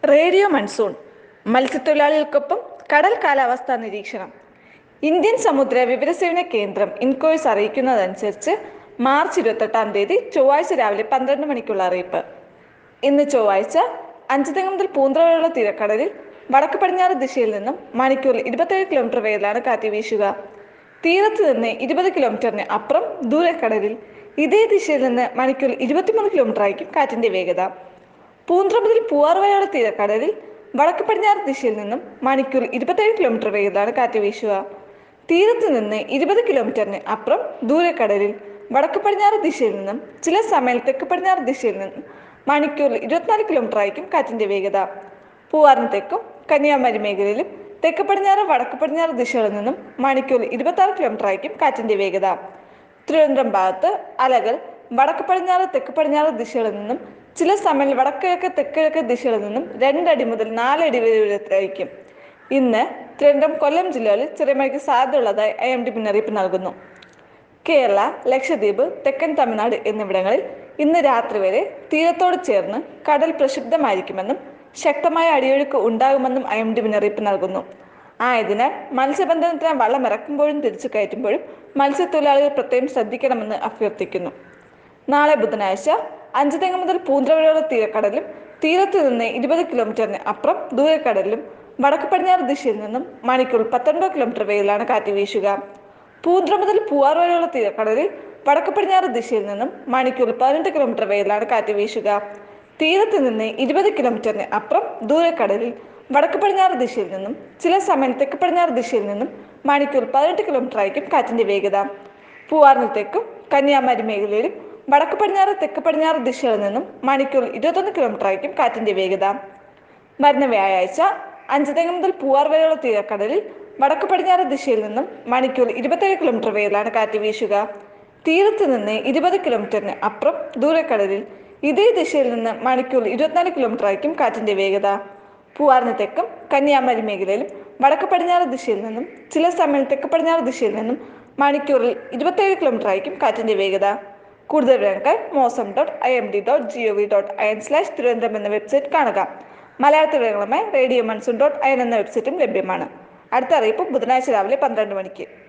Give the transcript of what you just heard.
radio monsoon മത്സ്യത്തൊഴിലാളികൾക്കൊപ്പം കടൽ കാലാവസ്ഥാ നിരീക്ഷണം ഇന്ത്യൻ സമുദ്ര വിവരസേവന കേന്ദ്രം ഇൻകോയ്സ് അറിയിക്കുന്നതനുസരിച്ച് മാർച്ച് ഇരുപത്തെട്ടാം തീയതി ചൊവ്വാഴ്ച രാവിലെ പന്ത്രണ്ട് മണിക്കുള്ള അറിയിപ്പ് ഇന്ന് ചൊവ്വാഴ്ച അഞ്ചുതെങ്ങ് മുതൽ പൂന്തറ വരെയുള്ള തീരക്കടലിൽ വടക്ക് പടിഞ്ഞാറ് ദിശയിൽ നിന്നും മണിക്കൂറിൽ ഇരുപത്തേഴ് കിലോമീറ്റർ വേഗത്തിലാണ് കാറ്റ് വീശുക തീരത്ത് നിന്ന് ഇരുപത് കിലോമീറ്ററിന് അപ്പുറം ദൂരക്കടലിൽ ഇതേ ദിശയിൽ നിന്ന് മണിക്കൂറിൽ ഇരുപത്തിമൂന്ന് കിലോമീറ്റർ ആയിരിക്കും കാറ്റിന്റെ വേഗത പൂന്ത്ര മുതൽ പൂവാർ വരെയുള്ള തീരക്കടലിൽ വടക്ക് പടിഞ്ഞാറ് ദിശയിൽ നിന്നും മണിക്കൂറിൽ ഇരുപത്തേഴ് കിലോമീറ്റർ വേഗത്തിലാണ് കാറ്റ് വീശുക തീരത്ത് നിന്ന് ഇരുപത് കിലോമീറ്ററിന് അപ്പുറം ദൂരക്കടലിൽ വടക്ക് പടിഞ്ഞാറ് ദിശയിൽ നിന്നും ചില സമയം തെക്ക് പടിഞ്ഞാറ് ദിശയിൽ നിന്നും മണിക്കൂറിൽ ഇരുപത്തിനാല് കിലോമീറ്റർ ആയിരിക്കും കാറ്റിന്റെ വേഗത പൂവാറിന് തെക്കും കന്യാകുമാരി മേഖലയിലും തെക്ക് പടിഞ്ഞാറ് വടക്ക് പടിഞ്ഞാറ് ദിശകളിൽ നിന്നും മണിക്കൂറിൽ ഇരുപത്തി ആറ് കിലോമീറ്റർ ആയിരിക്കും കാറ്റിന്റെ വേഗത തിരുവനന്തപുരം ഭാഗത്ത് അലകൾ വടക്ക് പടിഞ്ഞാറ് തെക്ക് പടിഞ്ഞാറ് ദിശകളിൽ നിന്നും ചില സമയം വടക്കിഴക്ക് തെക്കിഴക്ക് ദിശകളിൽ നിന്നും രണ്ടടി മുതൽ നാലടി വരെ ഉയരത്തിലായിരിക്കും ഇന്ന് തിരുവനന്തപുരം കൊല്ലം ജില്ലകളിൽ ചെറിയ മഴയ്ക്ക് സാധ്യതയുള്ളതായി ഐ എം ഡി മുന്നറിയിപ്പ് നൽകുന്നു കേരള ലക്ഷദ്വീപ് തെക്കൻ തമിഴ്നാട് എന്നിവിടങ്ങളിൽ ഇന്ന് രാത്രി വരെ തീരത്തോട് ചേർന്ന് കടൽ പ്രക്ഷുബ്ധമായിരിക്കുമെന്നും ശക്തമായ അടിയൊഴുക്ക് ഉണ്ടാകുമെന്നും ഐ എം ഡി മുന്നറിയിപ്പ് നൽകുന്നു ആയതിനാൽ മത്സ്യബന്ധനത്തിന് വള്ളം ഇറക്കുമ്പോഴും തിരിച്ചു കയറ്റുമ്പോഴും മത്സ്യത്തൊഴിലാളികൾ പ്രത്യേകം ശ്രദ്ധിക്കണമെന്ന് അഭ്യർത്ഥിക്കുന്നു നാളെ ബുധനാഴ്ച അഞ്ചുതെങ്ങ് മുതൽ പൂന്തറ വരെയുള്ള തീരക്കടലിലും തീരത്ത് നിന്ന് ഇരുപത് കിലോമീറ്ററിന് അപ്പുറം ദൂരക്കടലിലും വടക്ക് പടിഞ്ഞാറ് ദിശയിൽ നിന്നും മണിക്കൂർ പത്തൊൻപത് കിലോമീറ്റർ വേഗത്തിലാണ് കാറ്റ് വീശുക പൂന്തറ മുതൽ പൂവാർ വരെയുള്ള തീരക്കടലിൽ വടക്ക് പടിഞ്ഞാറ് ദിശയിൽ നിന്നും മണിക്കൂർ പതിനെട്ട് കിലോമീറ്റർ വേഗത്തിലാണ് കാറ്റ് വീശുക തീരത്ത് നിന്ന് ഇരുപത് കിലോമീറ്ററിന് അപ്പുറം ദൂരക്കടലിൽ വടക്ക് പടിഞ്ഞാറ് ദിശയിൽ നിന്നും ചില സമയം തെക്ക് പടിഞ്ഞാറ് ദിശയിൽ നിന്നും മണിക്കൂർ പതിനെട്ട് കിലോമീറ്റർ ആയിരിക്കും കാറ്റിന്റെ വേഗത പൂവാറിന് തെക്കും കന്യാകുമാരി മേഖലയിലും വടക്ക് പടിഞ്ഞാറ് തെക്ക് പടിഞ്ഞാറ് ദിശകളിൽ നിന്നും മണിക്കൂർ ഇരുപത്തൊന്ന് കിലോമീറ്റർ ആയിരിക്കും കാറ്റിന്റെ വേഗത വരുന്ന വ്യാഴാഴ്ച അഞ്ചുതെങ്ങ് മുതൽ പൂവാർ വരെയുള്ള തീരക്കടലിൽ വടക്ക് പടിഞ്ഞാറ് ദിശയിൽ നിന്നും മണിക്കൂർ ഇരുപത്തേഴ് കിലോമീറ്റർ വേഗത്തിലാണ് കാറ്റ് വീശുക തീരത്ത് നിന്ന് ഇരുപത് കിലോമീറ്ററിന് അപ്പുറം ദൂരക്കടലിൽ ഇതേ ദിശയിൽ നിന്ന് മണിക്കൂർ ഇരുപത്തിനാല് കിലോമീറ്റർ ആയിരിക്കും കാറ്റിന്റെ വേഗത പൂവാറിന് തെക്കും കന്യാകുമാരി മേഖലയിലും വടക്ക് പടിഞ്ഞാറ് ദിശയിൽ നിന്നും ചില സമയം തെക്ക് പടിഞ്ഞാറ് ദിശയിൽ നിന്നും മണിക്കൂറിൽ ഇരുപത്തേഴ് കിലോമീറ്റർ ആയിരിക്കും കാറ്റിന്റെ വേഗത കൂടുതൽ വിവരങ്ങൾ Mausam dot I M D dot G O V dot I N slash Thiruvananthapuram എന്ന വെബ്സൈറ്റ് കാണുക മലയാളത്തിൽ വിവരങ്ങളുമായി radio monsoon dot I N എന്ന വെബ്സൈറ്റും ലഭ്യമാണ് അടുത്ത അറിയിപ്പ് ബുധനാഴ്ച രാവിലെ പന്ത്രണ്ട് മണിക്ക്